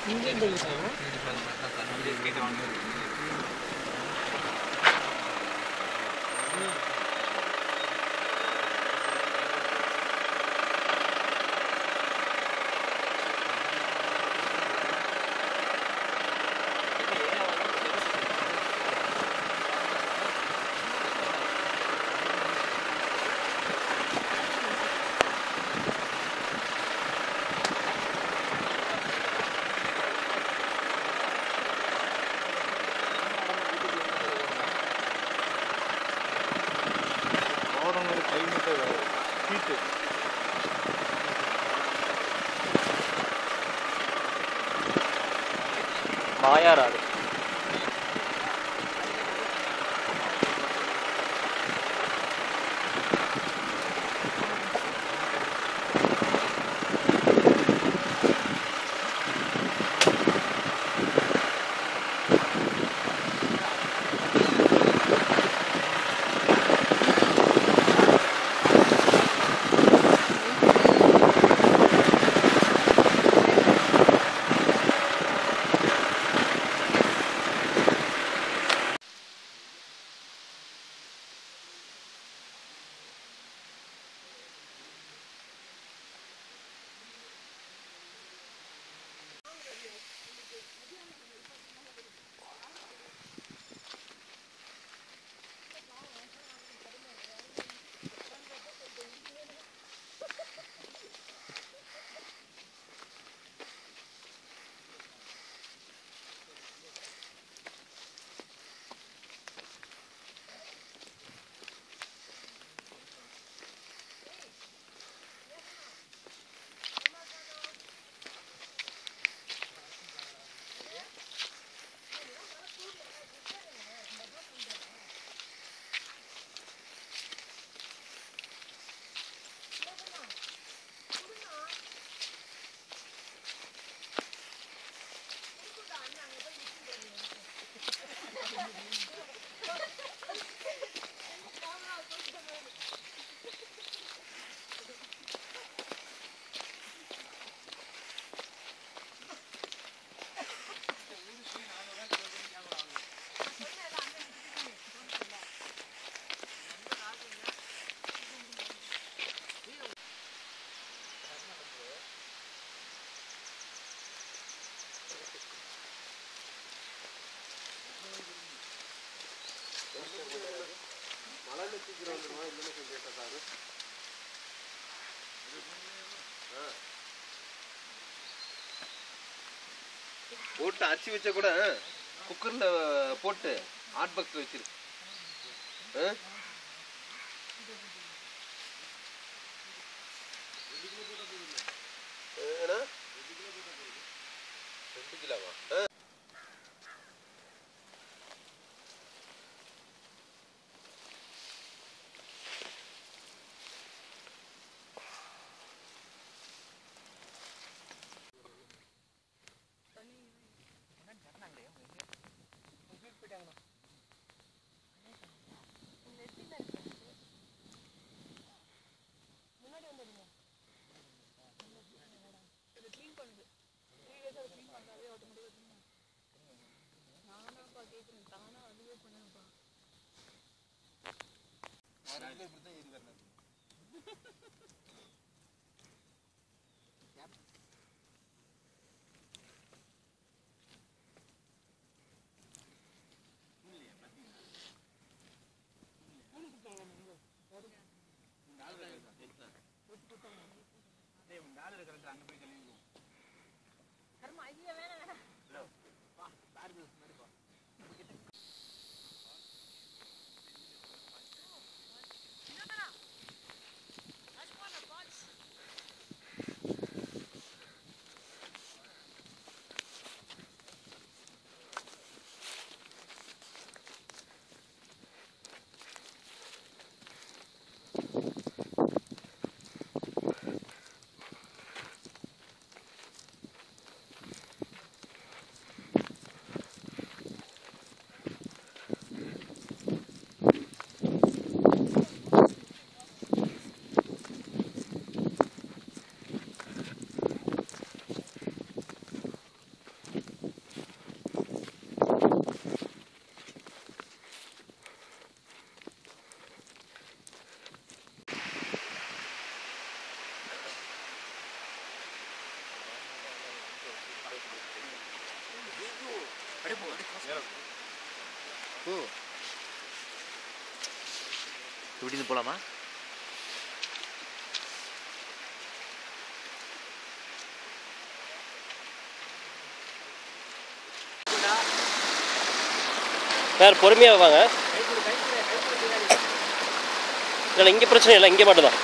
ஓடணும் climate heat மாயாராது போட்டு அரிசி வச்சா கூட குக்கர்ல போட்டு ஹாட் பாக்ஸ் வச்சிரு ஆ? ஏன்னா? ரெண்டு கிலோவா ஆ? இப்படின்னு போலாமா சார் பொறுமையாக வாங்க இல்லை இங்கே பிரச்சனை இல்லை இங்கே மட்டும்தான்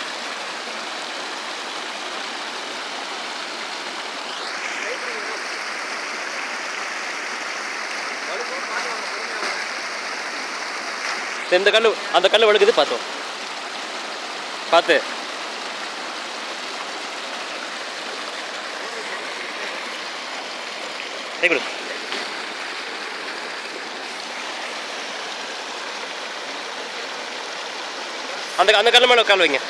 இந்த கல் அந்த கல் வழுக்குது பார்த்தோம் பார்த்து கை கொடு அந்த அந்த கல் மேலே கால் வைங்க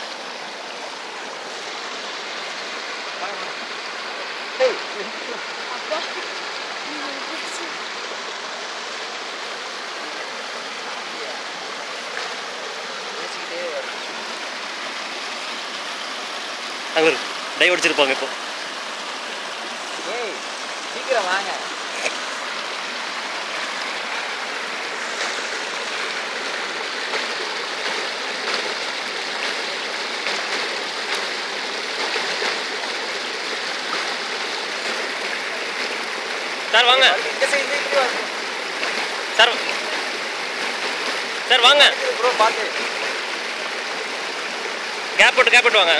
அங்கே ஒரு டை அடிச்சிருப்பாங்க இப்போ ஏய் சீக்கிரம் வாங்க சார் வாங்க இந்த சைடு இப்படி வாங்க சார் சார் வாங்க ப்ரோ பார்த்து கேப் போட்டு கேப் போட்டு வாங்க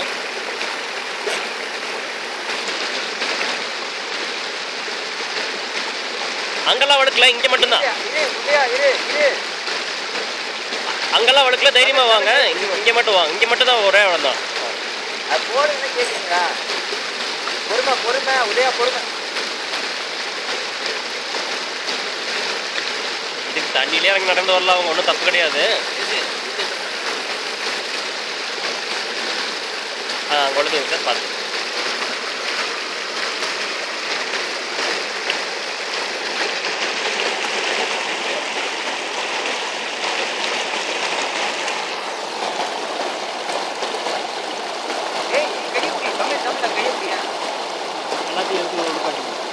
அங்கெல்லாம் வழுக்கல இங்கே மட்டும்தான் இரு உதயா இரு இரு அங்கெல்லாம் வழுக்கல தைரியமாக வாங்க இங்கே இங்கே மட்டும் வாங்க இங்கே மட்டும் தான் ஒரே இடம் தான் அது போடுன்னு கேட்குறீங்களா பொறுமை பொறுமை உதயா பொறுமை இதுக்கு தண்ணியிலே இறங்கி நடந்து வரலாம் அவங்க ஒன்றும் தப்பு கிடையாது ஆ கொடுத்துங்க சார் பார்த்து ஏய் கையை பிடி தமிழ் தமிழ் கையை பிடியா எல்லாத்தையும் எடுத்து